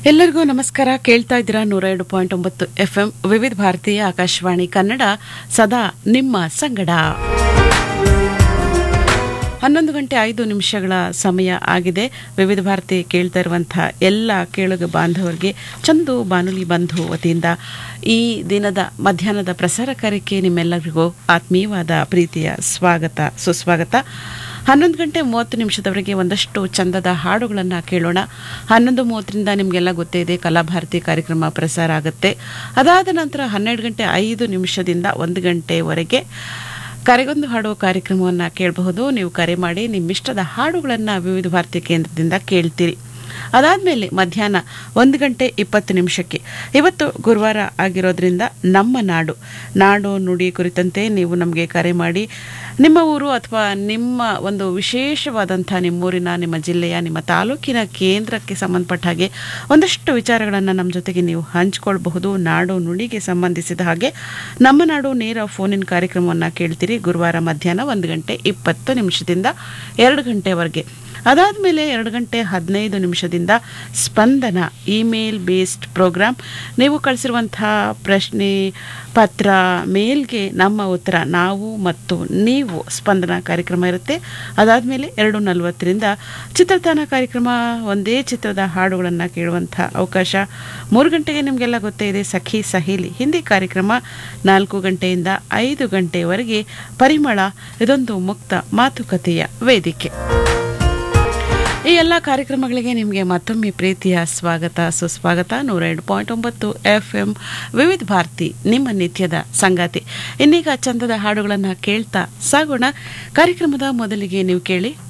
ಎಲ್ಲರಿಗೂ ನಮಸ್ಕಾರ ಕೇಳ್ತಾ ಇದ್ದೀರಾ ನೂರ ಎರಡು ಪಾಯಿಂಟ್ ಒಂಬತ್ತು ಎಫ್ ಎಂ ವಿವಿಧ ಭಾರತೀಯ ಆಕಾಶವಾಣಿ ಕನ್ನಡ ಸದಾ ನಿಮ್ಮ ಸಂಗಡ ಹನ್ನೊಂದು ಗಂಟೆ ಐದು ನಿಮಿಷಗಳ ಸಮಯ ಆಗಿದೆ ವಿವಿಧ ಭಾರತಿ ಕೇಳ್ತಾ ಇರುವಂತಹ ಎಲ್ಲ ಕೇಳುಗ ಬಾಂಧವರಿಗೆ ಚಂದು ಬಾನುಲಿ ಬಂಧು ವತಿಯಿಂದ ಈ ದಿನದ ಮಧ್ಯಾಹ್ನದ ಪ್ರಸಾರ ಕಾರ್ಯಕ್ಕೆ ನಿಮ್ಮೆಲ್ಲರಿಗೂ ಆತ್ಮೀಯವಾದ ಪ್ರೀತಿಯ ಸ್ವಾಗತ ಸುಸ್ವಾಗತ ಹನ್ನೊಂದು ಗಂಟೆ ಮೂವತ್ತು ನಿಮಿಷದವರೆಗೆ ಒಂದಷ್ಟು ಚಂದದ ಹಾಡುಗಳನ್ನು ಕೇಳೋಣ ಹನ್ನೊಂದು ಮೂವತ್ತರಿಂದ ನಿಮಗೆಲ್ಲ ಗೊತ್ತೇ ಇದೆ ಕಲಾಭಾರತಿ ಕಾರ್ಯಕ್ರಮ ಪ್ರಸಾರ ಆಗುತ್ತೆ ಅದಾದ ನಂತರ ಹನ್ನೆರಡು ಗಂಟೆ ಐದು ನಿಮಿಷದಿಂದ ಒಂದು ಗಂಟೆವರೆಗೆ ಕರೆಗೊಂದು ಹಾಡುವ ಕಾರ್ಯಕ್ರಮವನ್ನು ಕೇಳಬಹುದು ನೀವು ಕರೆ ಮಾಡಿ ನಿಮ್ಮಿಷ್ಟದ ಹಾಡುಗಳನ್ನು ವಿವಿಧ ಭಾರತಿ ಕೇಂದ್ರದಿಂದ ಕೇಳ್ತೀರಿ ಅದಾದಮೇಲೆ ಮಧ್ಯಾಹ್ನ ಒಂದು ಗಂಟೆ ಇಪ್ಪತ್ತು ನಿಮಿಷಕ್ಕೆ ಇವತ್ತು ಗುರುವಾರ ಆಗಿರೋದ್ರಿಂದ ನಮ್ಮ ನಾಡು ನಾಡು ನುಡಿ ಕುರಿತಂತೆ ನೀವು ನಮಗೆ ಕರೆ ಮಾಡಿ ನಿಮ್ಮ ಊರು ಅಥವಾ ನಿಮ್ಮ ಒಂದು ವಿಶೇಷವಾದಂಥ ನಿಮ್ಮೂರಿನ ನಿಮ್ಮ ಜಿಲ್ಲೆಯ ನಿಮ್ಮ ತಾಲೂಕಿನ ಕೇಂದ್ರಕ್ಕೆ ಸಂಬಂಧಪಟ್ಟ ಹಾಗೆ ಒಂದಷ್ಟು ವಿಚಾರಗಳನ್ನು ನಮ್ಮ ಜೊತೆಗೆ ನೀವು ಹಂಚ್ಕೊಳ್ಬಹುದು ನಾಡು ನುಡಿಗೆ ಸಂಬಂಧಿಸಿದ ಹಾಗೆ ನಮ್ಮ ನಾಡು ನೇರ ಫೋನಿನ ಕಾರ್ಯಕ್ರಮವನ್ನು ಕೇಳ್ತೀರಿ ಗುರುವಾರ ಮಧ್ಯಾಹ್ನ ಒಂದು ಗಂಟೆ ಇಪ್ಪತ್ತು ನಿಮಿಷದಿಂದ ಎರಡು ಗಂಟೆವರೆಗೆ ಅದಾದಮೇಲೆ ಎರಡು ಗಂಟೆ ಹದಿನೈದು ನಿಮಿಷದಿಂದ ಸ್ಪಂದನ ಇಮೇಲ್ ಬೇಸ್ಡ್ ಪ್ರೋಗ್ರಾಮ್ ನೀವು ಕಳಿಸಿರುವಂಥ ಪ್ರಶ್ನೆ ಪತ್ರ ಮೇಲ್ಗೆ ನಮ್ಮ ಉತ್ತರ ನಾವು ಮತ್ತು ನೀವು ಸ್ಪಂದನ ಕಾರ್ಯಕ್ರಮ ಇರುತ್ತೆ ಅದಾದಮೇಲೆ ಎರಡು ನಲವತ್ತರಿಂದ ಚಿತ್ರತಾನ ಕಾರ್ಯಕ್ರಮ ಒಂದೇ ಚಿತ್ರದ ಹಾಡುಗಳನ್ನು ಕೇಳುವಂಥ ಅವಕಾಶ ಮೂರು ಗಂಟೆಗೆ ನಿಮಗೆಲ್ಲ ಗೊತ್ತೇ ಇದೆ ಸಖಿ ಸಹೇಲಿ ಹಿಂದಿ ಕಾರ್ಯಕ್ರಮ ನಾಲ್ಕು ಗಂಟೆಯಿಂದ ಐದು ಗಂಟೆಯವರೆಗೆ ಪರಿಮಳ ಇದೊಂದು ಮುಕ್ತ ಮಾತುಕತೆಯ ವೇದಿಕೆ ಈ ಎಲ್ಲ ಕಾರ್ಯಕ್ರಮಗಳಿಗೆ ನಿಮಗೆ ಮತ್ತೊಮ್ಮೆ ಪ್ರೀತಿಯ ಸ್ವಾಗತ ಸುಸ್ವಾಗತ ನೂರ ಎರಡು ಪಾಯಿಂಟ್ ಒಂಬತ್ತು ಎಫ್ ಎಂ ವಿವಿಧ ಭಾರತಿ ನಿಮ್ಮ ನಿತ್ಯದ ಸಂಗಾತಿ ಇನ್ನೀಗ ಚಂದದ ಹಾಡುಗಳನ್ನು ಕೇಳ್ತಾ ಸಾಗೋಣ ಕಾರ್ಯಕ್ರಮದ ಮೊದಲಿಗೆ ನೀವು ಕೇಳಿ